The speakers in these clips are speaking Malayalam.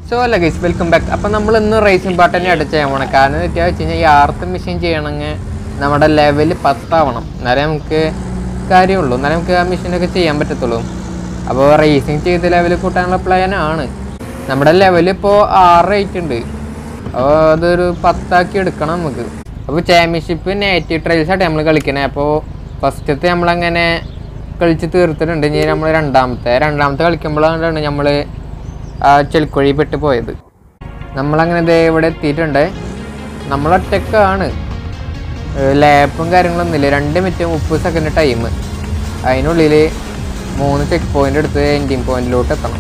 സോ അല്ല ഗൈസ് വെൽക്കം ബാക്ക് അപ്പം നമ്മൾ ഇന്ന് റേസിംഗ് പാർട്ട് തന്നെ അടിച്ച് ചെയ്യാൻ പോകണം കാരണം എന്താ വെച്ച് കഴിഞ്ഞാൽ ഈ ആർത്ത് മെഷീൻ ചെയ്യണമെങ്കിൽ നമ്മുടെ ലെവൽ പത്താവണം എന്നാലേ നമുക്ക് കാര്യമുള്ളൂ എന്നാലേ നമുക്ക് ആ മെഷീനൊക്കെ ചെയ്യാൻ പറ്റത്തുള്ളൂ അപ്പോൾ റേസിംഗ് ചെയ്ത് ലെവൽ കൂട്ടാനുള്ള പ്ലാൻ ആണ് നമ്മുടെ ലെവൽ ഇപ്പോൾ ആറ് റേറ്റ് ഉണ്ട് അപ്പോൾ അതൊരു പത്താക്കി എടുക്കണം നമുക്ക് അപ്പോൾ ചാമ്പ്യൻഷിപ്പ് നേറ്റീവ് ട്രയൽസ് ആയിട്ട് നമ്മൾ കളിക്കണേ അപ്പോൾ ഫസ്റ്റത്തെ നമ്മളങ്ങനെ കളിച്ച് തീർത്തിട്ടുണ്ട് ഇനി നമ്മൾ രണ്ടാമത്തെ രണ്ടാമത്തെ കളിക്കുമ്പോഴാണ് നമ്മൾ ആ ചെളിക്കുഴി പെട്ട് പോയത് നമ്മളങ്ങനെ ദേ ഇവിടെ എത്തിയിട്ടുണ്ട് നമ്മളൊറ്റക്കാണ് ലാപ്പും കാര്യങ്ങളൊന്നുമില്ല രണ്ട് മിനിറ്റ് മുപ്പത് സെക്കൻഡ് ടൈം അതിനുള്ളിൽ മൂന്ന് ചെക്ക് പോയിന്റ് എടുത്ത് എൻഡിങ് പോയിന്റിലോട്ട് എത്തണം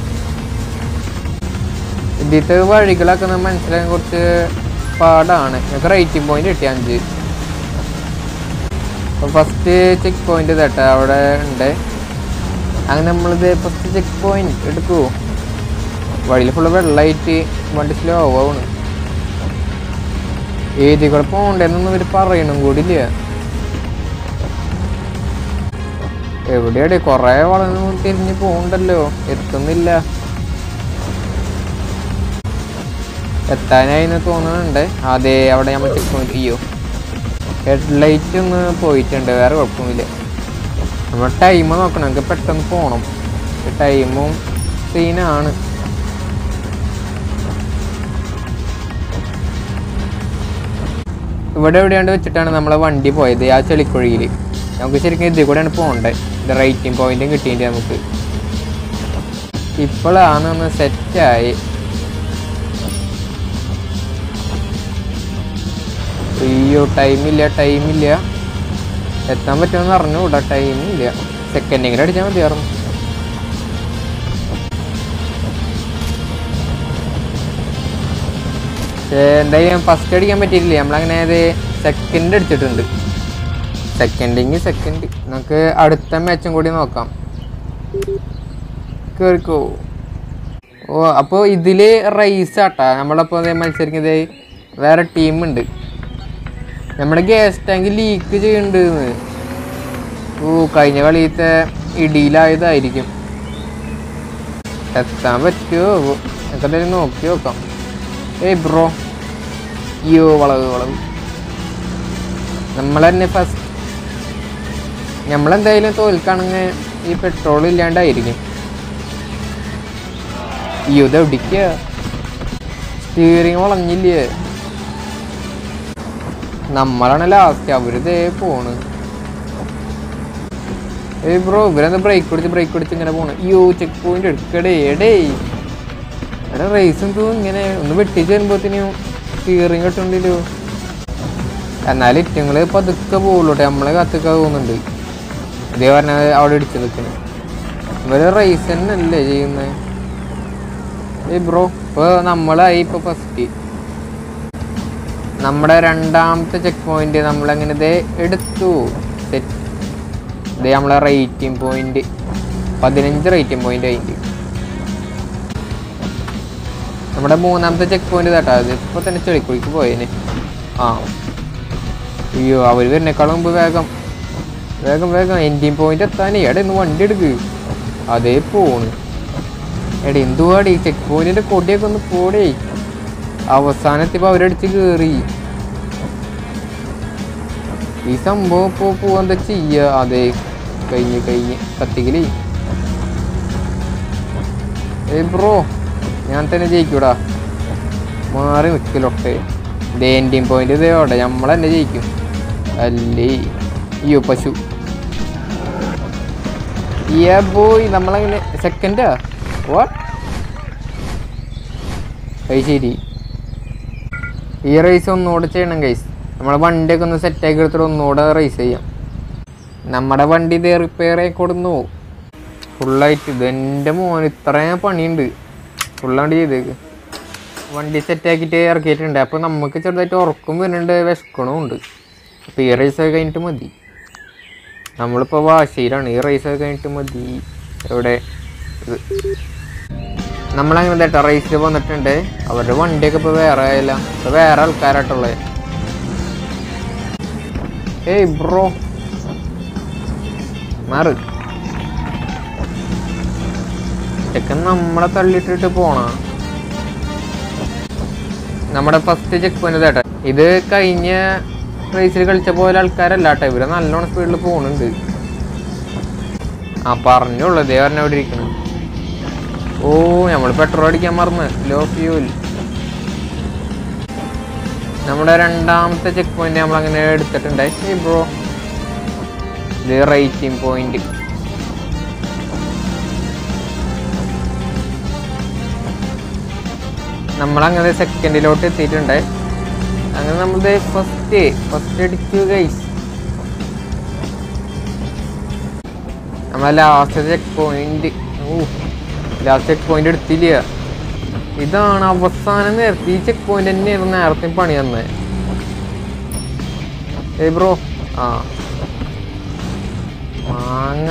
ഇതിലത്തെ വഴികളൊക്കെ നമുക്ക് മനസ്സിലാക്കാൻ കുറച്ച് പാടാണ് ഞങ്ങൾക്ക് റേറ്റിംഗ് പോയിന്റ് കിട്ടി അഞ്ച് ഫസ്റ്റ് ചെക്ക് പോയിന്റ് തട്ടെ അവിടെ ഉണ്ട് അങ്ങനെ നമ്മളിത് ഫസ്റ്റ് ചെക്ക് പോയിന്റ് എടുക്കൂ വഴിയിൽ ഫുള്ള് വെള്ളമായിട്ട് വണ്ടി സ്ലോ ആവുന്നു ഏതി കൂടെ പോണ്ടെന്നൊന്നും ഇവര് പറയണം കൂടില്ല എവിടെയാടെ കൊറേ വളർന്നു തിരിഞ്ഞ് പോണ്ടല്ലോ എത്തുന്നില്ല എത്താനായി എന്ന് തോന്നുന്നുണ്ട് അതെ അവിടെ നമ്മൾ ചെക്ക് പോയിന്റ് അയ്യോ ഹെഡ്ലൈറ്റ് ഒന്ന് പോയിട്ടുണ്ട് വേറെ കുഴപ്പമൊന്നുമില്ല നമ്മൾ ടൈം നോക്കണം നമുക്ക് പെട്ടെന്ന് പോകണം ടൈമും സീനാണ് ഇവിടെ എവിടെയാണ്ട് വെച്ചിട്ടാണ് നമ്മളെ വണ്ടി പോയത് ആ ചെളിക്കുഴിയിൽ നമുക്ക് ശരിക്കും ഇതിൽ കൂടെയാണ് പോകേണ്ടത് ഇത് റേറ്റിംഗ് പോയിന്റും കിട്ടിയിട്ട് നമുക്ക് ഇപ്പോഴാണ് ഒന്ന് സെറ്റായി അയ്യോ ടൈമില്ല ടൈമില്ല എത്താൻ പറ്റുമെന്ന് അറിഞ്ഞൂടാ ടൈമില്ല സെക്കൻഡിങ്ങനെ അടിച്ചാൽ മതിയായിരുന്നു പക്ഷേ എന്തായാലും ഫസ്റ്റ് അടിക്കാൻ പറ്റിയിട്ടില്ല നമ്മളങ്ങനെ അത് സെക്കൻഡ് അടിച്ചിട്ടുണ്ട് സെക്കൻഡിങ് സെക്കൻഡ് നമുക്ക് അടുത്ത മാച്ചും കൂടി നോക്കാം കേറിക്കോ ഓ അപ്പോൾ ഇതിൽ റേസ് ആട്ടാ നമ്മളപ്പോൾ അതേ മത്സരിക്കുന്നത് വേറെ ടീമുണ്ട് നമ്മുടെ ഗ്യാസ് ടാങ്ക് ലീക്ക് ചെയ്യുന്നുണ്ട് ഓ കഴിഞ്ഞ കളിയത്തെ ഇടിയിലായതായിരിക്കും എത്താൻ പറ്റുമോ നമുക്കെന്തായാലും നോക്കി നോക്കാം ഏയ് ബ്രോ അയ്യോ വളവ് വളവ് നമ്മൾ തന്നെ ഫസ്റ്റ് നമ്മളെന്തായാലും തോൽക്കാണെങ്കിൽ ഈ പെട്രോൾ ഇല്ലാണ്ടായിരിക്കും അയ്യോ ഇത് എവിടേക്കാ സ്റ്റിയറിങ് വളഞ്ഞില്ലേ നമ്മളാണ് ലാസ്റ്റ് അവരിതേ പോണ് ഏയ് ബ്രോ ഇവരെന്താ ബ്രേക്ക് പിടിച്ച് ബ്രേക്ക് പിടിച്ച് ഇങ്ങനെ പോണ് അയ്യോ ചെക്ക് പോയിന്റ് എടുക്കടേ എടേ എടാ റേസ് എന്തോ ഇങ്ങനെ ഒന്ന് വെട്ടിച്ച് വരുമ്പോഴത്തേനും സ്റ്റിയറിങ് കിട്ടണ്ടല്ലോ എന്നാലും ഇറ്റങ്ങള് പതുക്കെ പോകുള്ളൂ നമ്മളെ കത്തിക്കാൻ പോകുന്നുണ്ട് ഇതേ പറഞ്ഞ അവിടെ ഇടിച്ചു നിൽക്കണേ ഇവര് റേസ് തന്നെ അല്ലേ ചെയ്യുന്നത് ഏയ് ബ്രോ ഇപ്പൊ നമ്മളായി ഇപ്പൊ ഫസ്റ്റ് നമ്മുടെ രണ്ടാമത്തെ ചെക്ക് പോയിന്റ് നമ്മളങ്ങനെ ഇതേ എടുത്തു സെറ്റ് ഇതേ നമ്മളെ റേറ്റിംഗ് പോയിന്റ് പതിനഞ്ച് റേറ്റിംഗ് പോയിന്റ് അതിൻ്റെ നമ്മുടെ മൂന്നാമത്തെ ചെക്ക് പോയിന്റ് കേട്ടോ അത് ഇപ്പൊ തന്നെ ചെളിക്കുഴിക്ക് പോയേനെ ആ അയ്യോ അവർ വരുന്നേക്കാളും മുമ്പ് വേഗം വേഗം വേഗം എൻഡിങ് പോയിന്റ് എത്താനേ എടാ ഇന്ന് വണ്ടി എടുക്ക് അതേ പോണ് എടാ എന്തുവാടി ചെക്ക് പോയിന്റിന്റെ കൊടിയൊക്കെ ഒന്ന് പോടേ അവസാനത്തിപ്പോ അവരടിച്ച് കേറി ഈ സംഭവം ഇപ്പൊ പോവാ എന്താ ചെയ്യ അതെ കഴിഞ്ഞ് കഴിഞ്ഞ് കത്തിക്കലേ ഏയ് ബ്രോ ഞാൻ തന്നെ ജയിക്കൂടാ മാറി നിൽക്കലൊട്ടെ ഇത് എൻഡിങ് പോയിന്റ് ഇതേോട്ടെ നമ്മൾ തന്നെ ജയിക്കും അല്ലേ അയ്യോ പശു യാ ബോയ് നമ്മളങ്ങനെ സെക്കൻഡാ വാട്ട് അത് ശരി ഈ റേസ് ഒന്നുകൂടെ ചെയ്യണം കൈസ് നമ്മളെ വണ്ടിയൊക്കെ ഒന്ന് സെറ്റാക്കി എടുത്തിട്ട് ഒന്നുകൂടെ റേസ് ചെയ്യാം നമ്മുടെ വണ്ടി ഇത് റിപ്പയർ ആയി കൊടുന്നു ഫുള്ളായിട്ട് ഇത് എൻ്റെ മോൻ ഇത്രയും പണിയുണ്ട് ഫുള്ളാണ്ട് ചെയ്തേക്ക് വണ്ടി സെറ്റാക്കിയിട്ട് ഇറക്കിയിട്ടുണ്ട് അപ്പോൾ നമുക്ക് ചെറുതായിട്ട് ഉറക്കം വരുന്നുണ്ട് വിശക്കണവും ഉണ്ട് അപ്പോൾ ഈ റേസ് ഒക്കെ കഴിഞ്ഞിട്ട് മതി നമ്മളിപ്പോൾ വാശിയിലാണ് ഈ റേസ് ഒക്കെ കഴിഞ്ഞിട്ട് മതി എവിടെ ഇത് നമ്മളങ്ങനെ കേട്ടോ റേസിൽ വന്നിട്ടുണ്ട് അവരുടെ വണ്ടിയൊക്കെ ഇപ്പോൾ വേറെ ആയില്ല ഇപ്പോൾ വേറെ ആൾക്കാരായിട്ടുള്ളത് ഏയ് ബ്രോ മാറ് ചെക്കൻ നമ്മളെ തള്ളിയിട്ടിട്ട് പോണ നമ്മുടെ ഫസ്റ്റ് ചെക്ക് പോയിന്റ് ചേട്ടാ ഇത് കഴിഞ്ഞ റേസിൽ കളിച്ച പോലെ ആൾക്കാരല്ല കേട്ടോ ഇവര് നല്ലോണം സ്പീഡിൽ പോകുന്നുണ്ട് ആ പറഞ്ഞോളൂ ഇതേ പറഞ്ഞ അവിടെ ഇരിക്കണം ഓ നമ്മൾ പെട്രോൾ അടിക്കാൻ മറന്ന് ലോ ഫ്യൂൽ നമ്മുടെ രണ്ടാമത്തെ ചെക്ക് പോയിന്റ് നമ്മൾ അങ്ങനെ എടുത്തിട്ടുണ്ട് ഏയ് ബ്രോ ഇത് റേറ്റിംഗ് പോയിന്റ് നമ്മളങ്ങനെ സെക്കൻഡിലോട്ട് എത്തിയിട്ടുണ്ട് അങ്ങനെ നമ്മളത് ഫസ്റ്റ് ഫസ്റ്റ് അടിച്ചു ഗൈസ് നമ്മളെ ലാസ്റ്റ് ചെക്ക് പോയിന്റ് ഓ ലാസ്റ്റ് ചെക്ക് പോയിന്റ് എടുത്തില്ല ഇതാണ് അവസാനം നേരത്തെ ഈ ചെക്ക് പോയിന്റ് തന്നെയായിരുന്നു നേരത്തെ പണി തന്നെ ഏ ബ്രോ ആ മാങ്ങ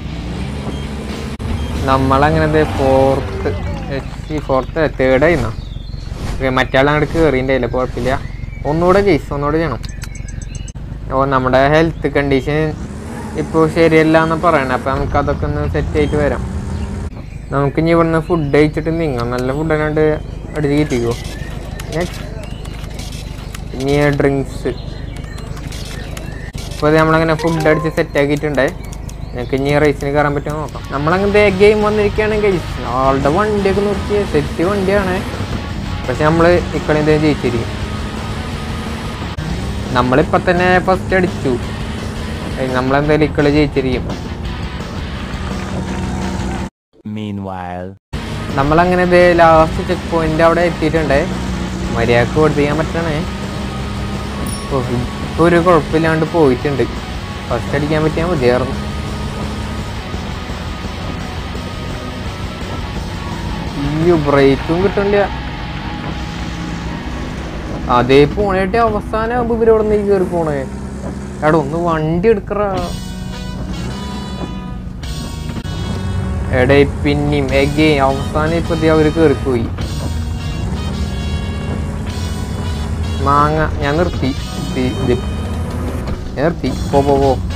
നമ്മളങ്ങനെ ഫോർത്ത് ഫോർത്ത് തേർഡ് ആയിരുന്ന മറ്റയാൾ അങ്ങോട്ട് കയറിയിട്ടില്ല കുഴപ്പമില്ല ഒന്നുകൂടെ കേസ് ഒന്നുകൂടെ ചെയ്യണം ഓ നമ്മുടെ ഹെൽത്ത് കണ്ടീഷൻ ഇപ്പോൾ ശരിയല്ല എന്ന് പറയണേ അപ്പം നമുക്ക് അതൊക്കെ ഒന്ന് സെറ്റ് ആയിട്ട് വരാം നമുക്ക് ഇനി ഇവിടുന്ന് ഫുഡ് കഴിച്ചിട്ട് നീങ്ങാം നല്ല ഫുഡ് അതിനാണ്ട് അടിച്ച് കയറ്റിക്കോ നെക്സ്റ്റ് ഇനി ഡ്രിങ്ക്സ് ഇപ്പോൾ നമ്മളങ്ങനെ ഫുഡ് അടിച്ച് സെറ്റ് ആക്കിയിട്ടുണ്ടേ ഞങ്ങൾക്ക് ഇനി റേസിന് കയറാൻ പറ്റുമോ നോക്കാം നമ്മളങ്ങനെ ഗെയിം വന്നിരിക്കുകയാണെങ്കിൽ ആളുടെ വണ്ടിയൊക്കെ നോക്കിയ സെറ്റ് വണ്ടിയാണ് പക്ഷെ നമ്മൾ ഇക്കളി എന്തെങ്കിലും ജയിച്ചിരിക്കും നമ്മളിപ്പോൾ തന്നെ ഫസ്റ്റ് അടിച്ചു ഏയ് നമ്മളെന്തായാലും ഇക്കളി ജയിച്ചിരിക്കും Meanwhile. നമ്മളങ്ങനെ ഇത് ലാസ്റ്റ് ചെക്ക് പോയിന്റ് അവിടെ എത്തിയിട്ടുണ്ടേ മര്യാദക്ക് ഓടിപ്പിക്കാൻ പറ്റണേ ഓ, ഇപ്പൊ ഒരു കുഴപ്പമില്ലാണ്ട് പോയിട്ടുണ്ട് ഫസ്റ്റ് അടിക്കാൻ പറ്റിയാൽ മതിയായിരുന്നു ഈ ബ്രേക്കും കിട്ടണില്ല അതേ പോണേട്ടെ അവസാനം ആകുമ്പോ ഇവരോട് നീ കയറി പോണേ എടാ ഒന്ന് വണ്ടി എടുക്കറ എടേ പിന്നെയും എഗെയിൻ അവസാനം ഇപ്പൊ ദേ അവര് കയറിപ്പോയി മാങ്ങ ഞാൻ നിർത്തി ഇത് ഇത്. ഞാൻ നിർത്തി പോ പോ പോ